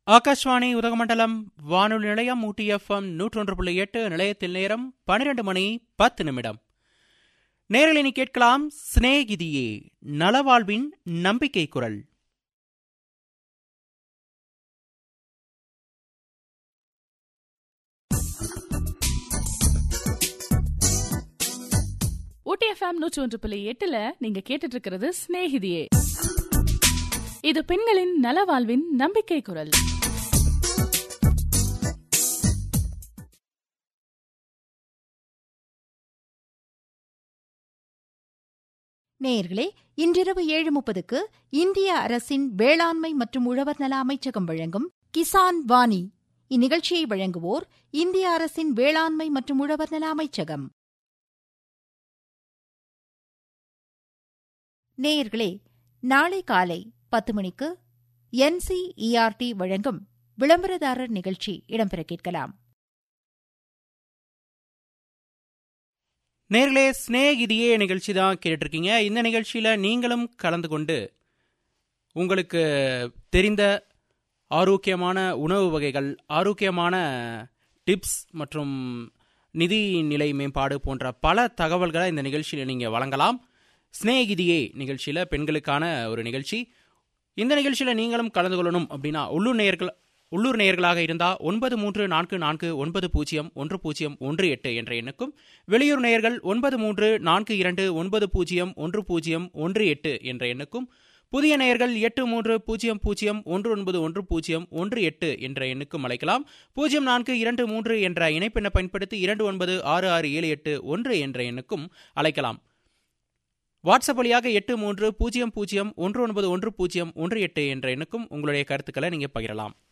ஆகாஷ்வாணி உதகமண்டலம் வானொலி நிலையம் ஊட்டி எஃப்எம் நூற்றொன்று புள்ளி எட்டு நிலையத்தில் நேரம் பன்னிரண்டு மணி பத்து நிமிடம் நேரில் இனி கேட்கலாம் சிநேகிதியே நலவாழ்வின் நம்பிக்கை குரல் ஊட்டி எஃப்எம் நூற்றி ஒன்று புள்ளி எட்டுல நீங்க கேட்டுட்டு இருக்கிறது சிநேகிதியே இது பெண்களின் நலவாழ்வின் நம்பிக்கை குரல் நேயர்களே இன்றிரவு ஏழு முப்பதுக்கு இந்திய அரசின் வேளாண்மை மற்றும் உழவர் நல அமைச்சகம் வழங்கும் கிசான் வாணி இந்நிகழ்ச்சியை வழங்குவோர் இந்திய அரசின் வேளாண்மை மற்றும் உழவர் நல அமைச்சகம் நேயர்களே நாளை காலை பத்து மணிக்கு என்சிஇஆர்டி வழங்கும் விளம்பரதாரர் நிகழ்ச்சி இடம்பெற கேட்கலாம் நேர்களே ஸ்நேகிதியே நிகழ்ச்சி தான் கேட்டுட்ருக்கீங்க இந்த நிகழ்ச்சியில் நீங்களும் கலந்து கொண்டு உங்களுக்கு தெரிந்த ஆரோக்கியமான உணவு வகைகள் ஆரோக்கியமான டிப்ஸ் மற்றும் நிதி நிலை மேம்பாடு போன்ற பல தகவல்களை இந்த நிகழ்ச்சியில் நீங்கள் வழங்கலாம் ஸ்நேகிதியே நிகழ்ச்சியில் பெண்களுக்கான ஒரு நிகழ்ச்சி இந்த நிகழ்ச்சியில் நீங்களும் கலந்து கொள்ளணும் அப்படின்னா உள்ளூர் நேயர்கள் உள்ளூர் நேயர்களாக இருந்தால் ஒன்பது மூன்று நான்கு நான்கு ஒன்பது பூஜ்ஜியம் ஒன்று பூஜ்ஜியம் ஒன்று எட்டு என்ற எண்ணுக்கும் வெளியூர் நேயர்கள் ஒன்பது மூன்று நான்கு இரண்டு ஒன்பது பூஜ்ஜியம் ஒன்று பூஜ்ஜியம் ஒன்று எட்டு என்ற எண்ணுக்கும் புதிய நேயர்கள் எட்டு மூன்று பூஜ்ஜியம் பூஜ்ஜியம் ஒன்று ஒன்பது ஒன்று பூஜ்ஜியம் ஒன்று எட்டு என்ற எண்ணுக்கும் அழைக்கலாம் பூஜ்ஜியம் நான்கு இரண்டு மூன்று என்ற இணைப்பெண்ணை பயன்படுத்தி இரண்டு ஒன்பது ஆறு ஆறு ஏழு எட்டு ஒன்று என்ற எண்ணுக்கும் அழைக்கலாம் வாட்ஸ்அப் வழியாக எட்டு மூன்று பூஜ்ஜியம் பூஜ்ஜியம் ஒன்று ஒன்பது ஒன்று பூஜ்ஜியம் ஒன்று எட்டு என்ற எண்ணுக்கும் உங்களுடைய கருத்துக்களை நீங்கள் பகிரலாம்